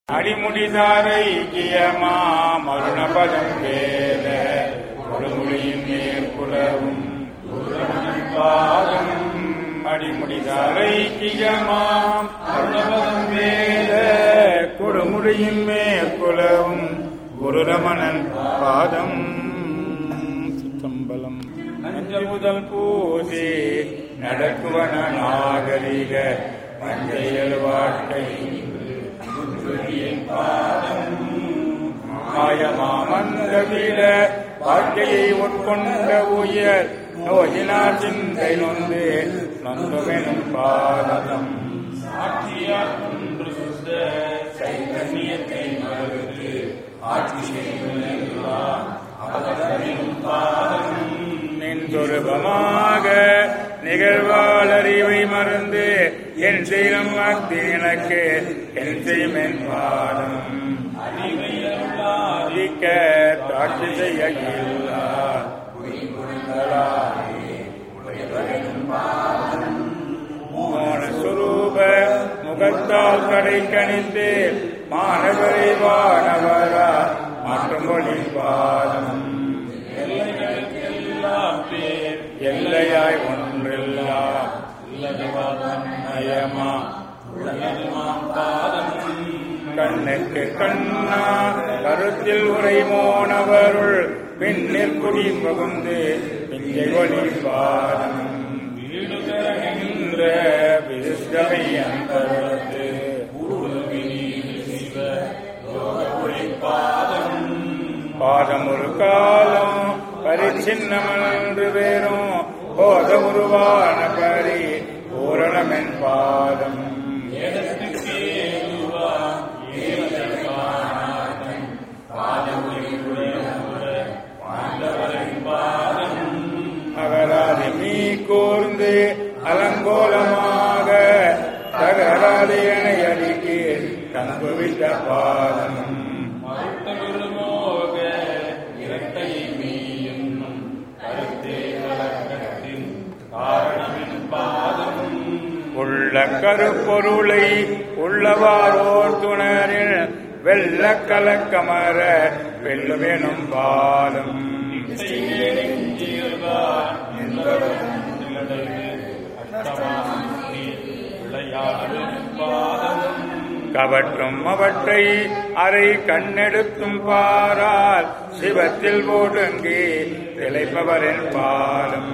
அடிமுடிதாரை கியமா மருணபதம் வேத கொடுமுடியின் மேற்குலவும் பாதம் அடிமுடிதாரை கியமா மருணபதம் வேத கொடுமுடியின் மேற்குலவும் குருரமணன் பாதம் சித்தம்பலம் மஞ்சள் முதல் பூசி நடக்குவன நாகரிக மஞ்சள் வாழ்க்கை மாயமாமந்தவிட வாழ்க்கையை உட்கொண்ட உயர் நோயினார் சிந்தை நொந்து நொந்துவெனும் பாதம் சாட்சியார் ஒன்று சுத்த சைதன்யத்தை மறுத்து ஆட்சி செய்துள்ளார் நின்றொருபமாக நிகழ்வாளறிவை மறந்து என் செய்யும் அக்தி எனக்கு என் செய்யும் என் பாதம் அறிவிக்க தாட்சி செய்ய மோனஸ்வரூப முகத்தால் கடை கணிந்து மாணவரை வானவரா மற்றும் ஒளி பாதம் எல்லையாய் ஒன்றெல்லா நயமா கண்ணுக்கு கண்ணா கருத்தில் உரை மோனவருள் பின்னிற்குடி பகுந்து பிஞ்சை ஒளி பாதம் வீடுகின்ற விருஷ்டமை அந்தரத்து பாதம் ஒரு காலம் பரிச்சின்னமன்று வேறும் போத உருவான பரி பூரணமென் பாதம் அகராதி மீ கூர்ந்து அலங்கோலமாக தகராதி எனை அடிக்கு கண்புவிட்ட பாதம் உள்ள கருப்பொருளை உள்ளவாரோர் துணரில் வெள்ள கலக்கமர வெல்லுமெனும் பாதம் கவற்றும் அவற்றை அரை கண்ணெடுத்தும் பாரால் சிவத்தில் ஓடுங்கி திளைப்பவரின் பாதம்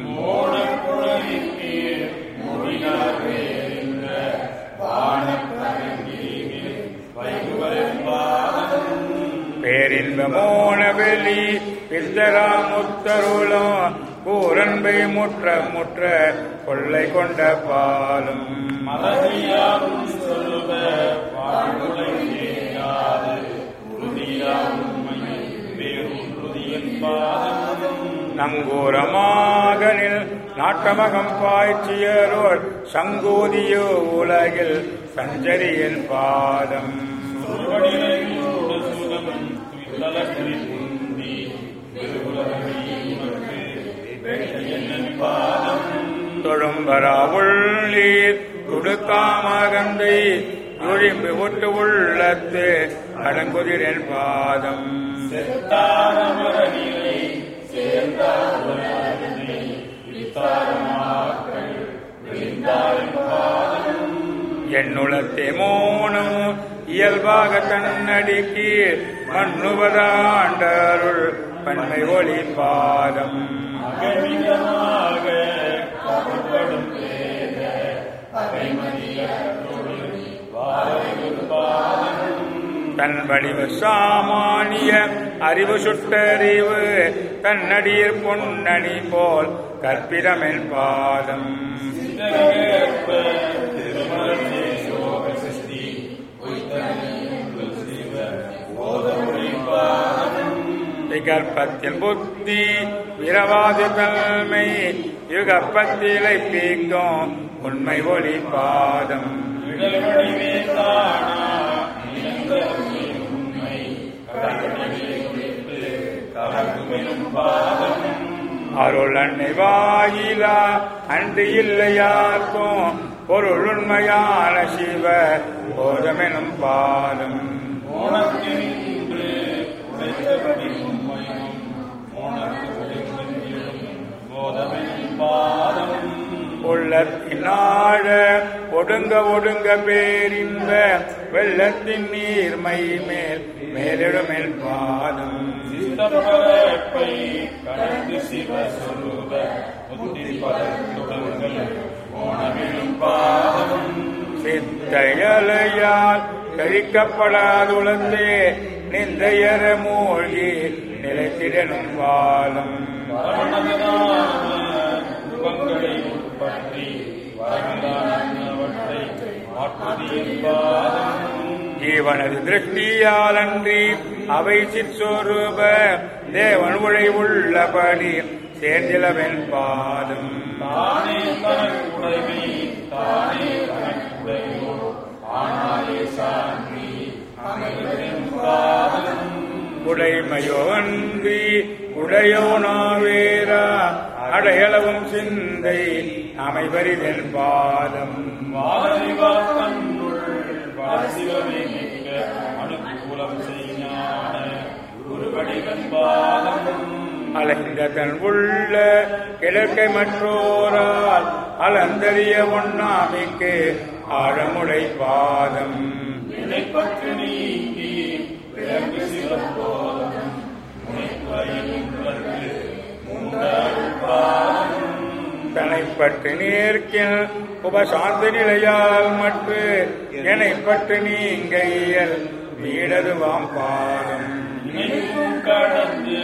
பேரின்பமோன வெளி பித்தராமுத்தருளும் கூரன்பை முற்ற முற்ற கொள்ளை கொண்ட பாலும் மலரியாரும் சொல்லுவ வாழ்வுலை கேட்காது உறுதியாவும்மை வேறுறுதியின் பாதம் நங்கூரமாகனில் நாட்டமகம் பாய்ச்சியரோர் சங்கூதியோ உலகில் சஞ்சரியின் பாதம் சுவடிலையோடு சுகம் துயிலலற்றி உந்தி திருவுலகை வேட்டையன் பாதம் தொழும்பரா உள்ளீர் துடுக்காமகந்தை துழிம்பு விட்டு உள்ளத்து அடங்குதிரின் பாதம் செத்தாரமர நிலை சேர்ந்தாருனை வித்தாரமாக்கள் விழிந்தாரின் பாதம் என்னுளத்தே மோனம் இயல்பாக தன்னடிக்கு மண்ணுவதாண்டருள் பன்மை ஒளி பாதம் அகமிதமாக கவப்படும் பேத அரைமதியோடு வாழைகள் பாதம் தன் வடிவு சாமானிய அறிவு சுட்டறிவு தன்னடியில் பொன்னணி போல் கற்பிதமென் பாதம் சிதகேற்ப திருமலத்தே சோக சிஸ்தி சிவ போதமொழி பாதம் விகற்பத்தில் புத்தி விரவாது தன்மை யுகப்பத்திலை பீக்கும் உண்மை ஒளி பாதம் விடல்வடிவே தானா நிலந்த உண்மை கடற்கடலை குறித்து கலக்குமெனும் பாதம் அருள் அன்னை வாயிலா அன்று இல்லையாக்கும் பொருள் உண்மையான சிவ போதமெனும் பாதம் மோனத்தினின்று உடைத்தபடி உண்மையும் மோனத்து உடைக்கின்றும் போதமெனும் பாதம் உள்ளத்தினாழ ஒடுங்க ஒடுங்க பேரின்ப வெள்ளத்தின் நீர்மை மேல் மேலிடுமெல் பாதம் சித்தப்பரப்பை கடந்து சிவஸ்வரூப புத்தி பதத்துடங்கள் மோனமெனும் பாதம் சித்தையலையால் கழிக்கப்படாதுளத்தே நிந்தையற மூழ்கி நிலைத்திடனும் பாலம் வரமனதான ரூபங்களை உட்பற்றி வரமதானவற்றை மாற்றுதியின் பாதம் ஜீவனது திருஷ்டியாலன்றி அவை சிற்சொரூப தேவன் உழை உள்ளபடி சேர்ந்திலவென் பாதம் தானே தனக்குடைமை தானே தனக்குடையோ ஆனாலே சாந்தி அனைவரின் பாதம் உடைமையோ அன்றி உடையோ நாவேரா அடையளவும் சிந்தை அமைவரிதென் பாதம் வாரிவார் தன்னுள் பரசிவமே மிக்க அனுகூலம் செய்ஞான குருவடிவன் பாதம் அலைந்த தன் உள்ள கிழக்கை மற்றோரால் அலந்தறிய ஒண்ணாமிக்கு ஆழமுடை பாதம் நினைப்பற்று நீக்கி பிறகு சிவபோதம் முனைப்பயின்றற்கு முந்தாள் பாதம் தனைப்பட்டு நேர்க்கில் உபசாந்த நிலையால் மற்ற எனைப்பட்டு நீங்க இயல் வீடதுவாம் பாதம் நினைக்கும் கடந்து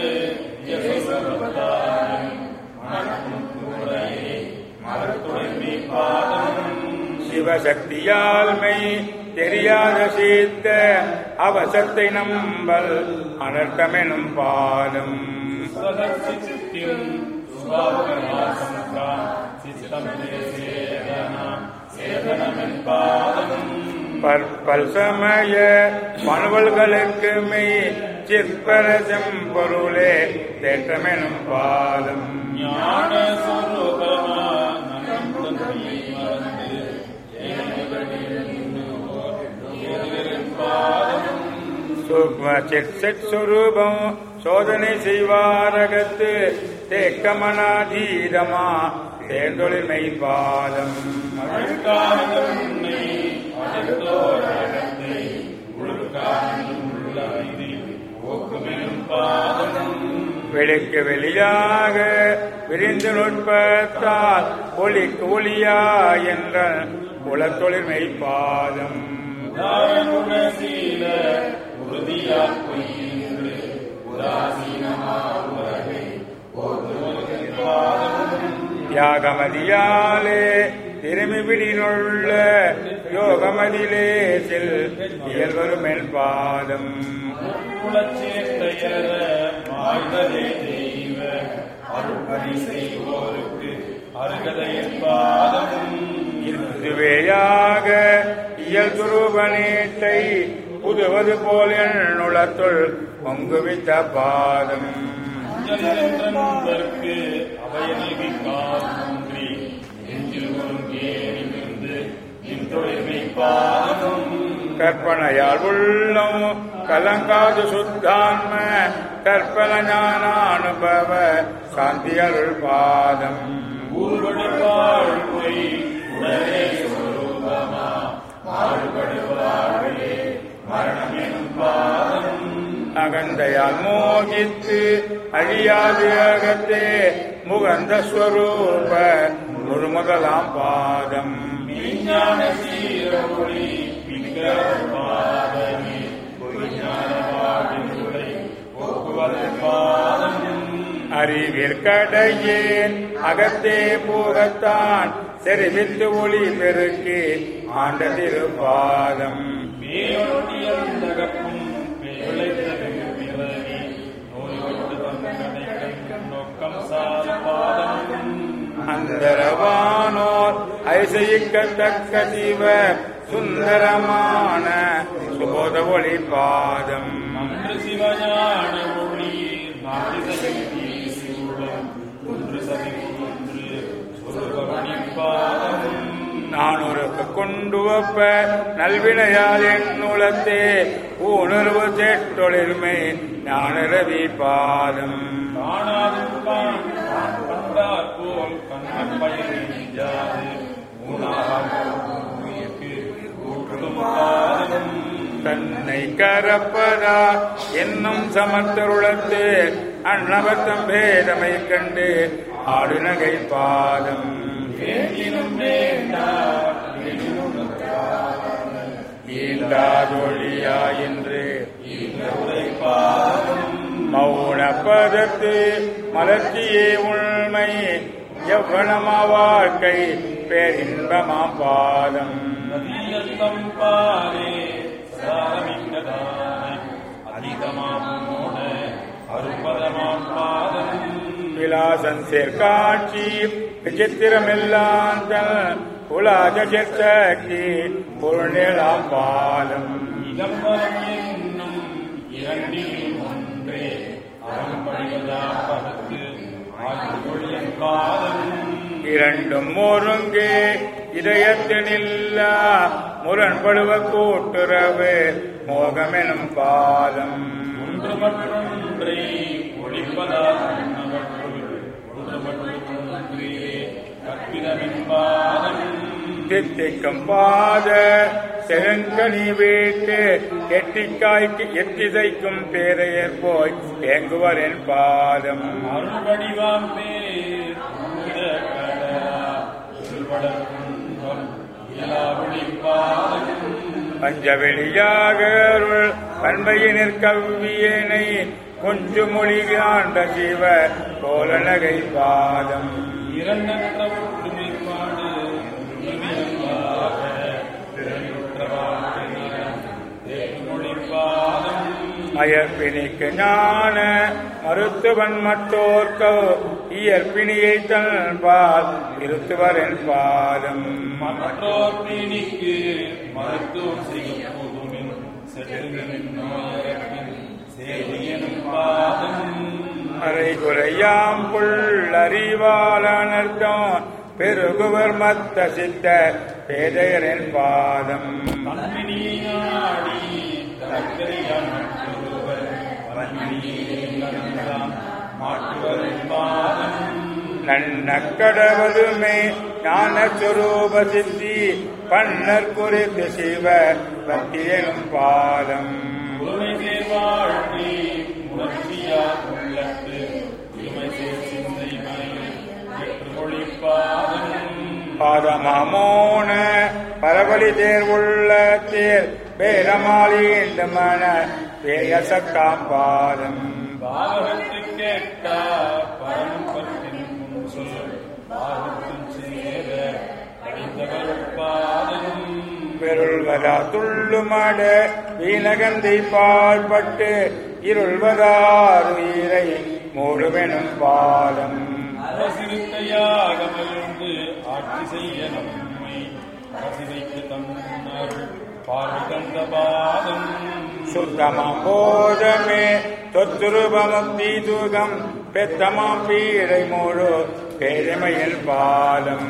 யசுவத்தாரம் மனக்கும் குறையே மரத்துடைமை பாதம் சிவசக்தியால்மை தெரியாத சீத்த அவசத்தை நம்பல் அனர்த்தமெனும் பாதம் சதசித்தியம் சுபாவகநாசங்கா சித்தம் சேதனா சேதனமென் பாதம் பற்பல் சமய பணுவல்களுக்கு மெய் சிற்பர செம்பொருளே தேற்றமெனும் பாதம் ஞான சுரூபமா நன்றுடன் மறந்து ஏழைகளின் பாதம் சூக்ம சிற்செட் சுரூபம் சோதனை செய்வாரகத்து தேக்கமனாதீதமா தேர்ந்தொழில்மை பாதம் அழுக்கான உன்னை அழைத்தோரகத்தை உழுக்கான உள்ள இதை போக்குமெனும் பாதம் வெளிக்கு வெளியாக விரிந்து நுட்பத்தால் ஒளிக்கு ஒளியா என்ற குலத்தொழில்மை பாதம் உதாரண சீல உறுதியா பொய்யின்று உதாசீனமா உலகை போக்குவதன் பாதம் யாகமதியாலே திரும்பி விடினுள்ள யோகமதிலே செல் இயல்வருமென் பாதம் குலச்சேர்த்தையர மாய்தலே தெய்வ அருள்பணி செய்வோருக்கு அருகதையின் பாதம் இதுவேயாக இயல் துருபனேட்டை புதுவது போல் எண்ணுளத்துள் பொங்குவித்த பாதம் நண்பர்க்கு அவையநீதி கான்றி நெஞ்சில் ஒருங்கே நிமிர்ந்து நின்றொழிமை பாதம் கற்பனையால் உள்ளம் கலங்காது சுத்தான்ம கற்பன ஞானானுபவ சாந்தி அருள் பாதம் ஊர்வடு வாழ்வை உடனே சொரூபமா மாறுபடு வாழ்வே மரணம் எனும் பாதம் அகந்தையால் மோகித்து அழியாது அகத்தே முகந்த ஸ்வரூப முழுமுதலாம் பாதம் விஞ்ஞான சீரொளி பின்கர் பாதமே பொய்ஞான வாழ்வினுரை போக்குவதன் பாதம் அறிவிற்கடையேன் அகத்தே போகத்தான் தெரிவித்து ஒளி பெருக்கி ஆண்ட திருப்பாதம் மேலொட்டியந்தகப்பும் மேலைத்த பிறவி நோய்பட்டு தந்தனை நோக்கம் சார பாதம் அந்தரவானோர் ஐசையிக்கத்தக்க சிவ சுந்தரமான சுபோத ஒளி பாதம் அன்று சிவஞான ஒளி நாட்டிசக்தி சூழம் ஒன்று சதி ஒன்று சொருபவனி பாதம் நானூறுக்கு கொண்டு வப்ப நல்வினையால் என் உளத்தே உணர்வு தேட்டொழில்மை ஞானரவி பாதம் காணாதுப்பான் கண்டார் போல் கண்ணன் பயன் நெஞ்சாது உணர்வுக்கு ஊற்றும் பாதம் தன்னை கரப்பதா என்னும் சமத்தருளத்து அன்னவத்தம் பேதமை கண்டு ஆடுநகை பாதம் வேண்டினும் வேண்டா ஈண்டாதொழியா என்று உரை பாதம் மௌன பதத்து மலர்ச்சியே உண்மை எவ்வளமா வாழ்க்கை பேரின்பமா பாதம் நதியத்தம் பாரே சாரமிக்கதான அதிகமாம் மோன அருப்பதமாம் பாதம் விலாசன் சேர்க்காட்சி விசித்திரமெல்லாம் தன் உலாஜ சக்தி பொருளேலாம் பாலம் இளம்பரம் என்னும் இரண்டில் ஒன்றே அறம்படிவதா பகத்து ஆய்வுகளின் பாதம் இரண்டும் ஒருங்கே இதயத்தினில்லா முரண்படுவ கூட்டுறவு மோகமெனும் பாலம் ஒன்று மற்றொன்றை ஒழிப்பதால் உண்ணவற்றுள் ஒன்று மற்றொன்றே கற்பிதமின் பாதம் தித்திக்கும் பாத செருங்கனி வீட்டு எட்டிக்காய்க்கு எத்திசைக்கும் பேரையர் போய் ஏங்குவர் என் பாதம் அருள்வடிவாம் பேர் உத கடலா திருவடக்குன்றம் இயலாவொளி பாதம் பஞ்சவெளியாக அருள் பண்பையினர் கவ்வியனை கொஞ்சு மொழிகாண்ட சிவ கோலநகை பாதம் இரண்டற்ற ஒற்றுமைப்பாடு ஒருமையாக திறனுற்ற வாழ்க்கையினர் தேர்மொழி பாதம் அயற்பிணிக்கு ஞான மருத்துவன் மற்றோர்க்கோ இயற்பிணியை தன்பால் இருத்துவரின் பாதம் மற்றோர் பிணிக்கு மருத்துவம் செய்ய போதுமின் செல்லுமின் நோயகத்தின் சேதியனும் பாதம் அரை குறையாம் புள்ளறிவாளனர்த்தம் பெருகுவர் மத்த சித்த பேதையரின் பாதம் தன்மினியாடி தக்கரியான் மற்றொருவர் வன்மினியான் மாற்றுவரின் பாதம் நன்னக்கடவதுமே ஞான சுரூப சித்தி பன்னர் குறித்து சிவ பக்தியனும் பாதம் உரிமை சேர் வாழ்க்கை உணர்ச்சியா உள்ளத்து உரிமை சேர் சிந்தை மனையில் ஏற்றுமொழி பாதம் பாதமோன பரவலி தேர் உள்ள தேர் பேரமாளீண்டு மன பேயசக்காம் பாதம் பாவத்து கேட்டா பரம்பத்தின் முன் சொல் பாவத்தின் சேர அடைந்தவர் பாதம் பெருள்வதா துள்ளுமட வீணகந்தை பாழ்பட்டு இருள்வதாருயிரை மூடுவெனும் பாதம் அரசிருக்கையாக மகிழ்ந்து ஆட்சி செய்ய நம்மை அரசிவைக்கு தன்னர் பார்வை தந்த பாதம் சுத்தமாம் போதமே தொத்துருபமுக்தி துகம் பெத்தமாம் பீடை மூடு பெருமையில் பாதம்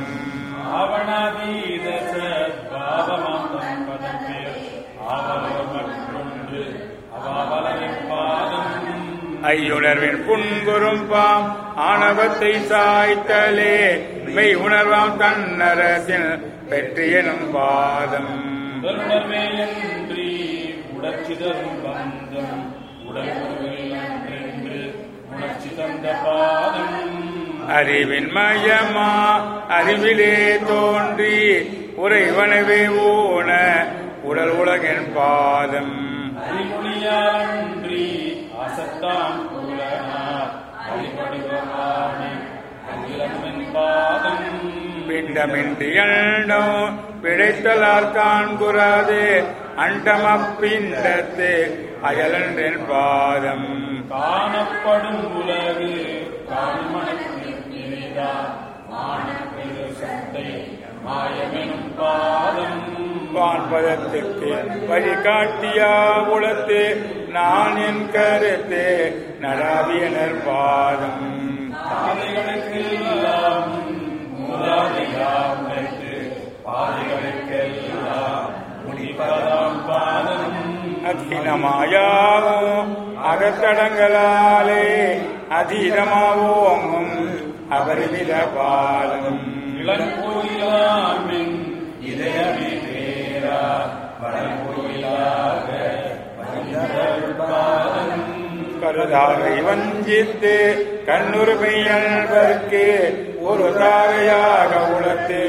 ஆவணாதீத பாவமாம் தன் பதம் பேர் ஆவலோர் மற்றொன்று அவாவலரின் பாதம் ஐயுணர்வின் புன்குறும் பாம் ஆணவத்தை சாய்த்தலே மெய் உணர்வாம் தன்னரசில் வெற்றியெனும் பாதம் உடலுணர்வேயன்றி உடற்சிதறும் பந்தம் உடல் உருவில் அன்றென்று உணர்ச்சி தந்த பாதம் அறிவின் மயமா அறிவிலே தோன்றி உறைவனவே ஊன உடல் உலகின் பாதம் அறிமொழியான்றி அசத்தான் புலனார் வழிபடுவானே அகிலமின் பாதம் பிண்டமின்றி அண்டோ பிழைத்தலார் காண்குறாதே அண்டமப்பிண்டத்து அயலன்றென் பாதம் காணப்படும் உலகு காண்மனத்தினிதா மானப்பெரு சத்தை மாயமெனும் பாதம் வான்பதத்துக்கு வழிகாட்டியா உளத்து நான் என் கருத்து நடாவியனர் பாதம் பாதைகளுக்கெல்லாம் மூதாதையா உழைத்து பாதைகளுக்கெல்லாம் முடிப்பதாம் பாதம் அதினமாயாவும் அகத்தடங்களாலே அதீதமாவோங்கும் அபரிமித பாலம் இளங்கோயிலாமின் இதயமே பேரா வளங்கோயிலாக வந்தருள் பாதம் கருதாகை வஞ்சித்து கண்ணுரிமையல்வர்க்கு ஒரு தாரையாக உளத்து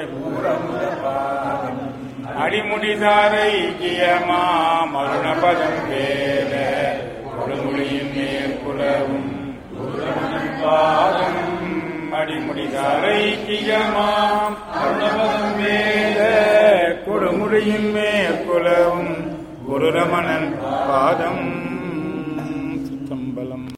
அடிமுடிதாரை கியமா மருணபதம் வேத கொடுமொழியின் மேற்குலவும் பாதம் அடிமுடிதாரை கியமாம் அருணபதம் வேத கொடுமுடியின் மேற்குலவும் குருரமணன் பாதம் சித்தம்பலம்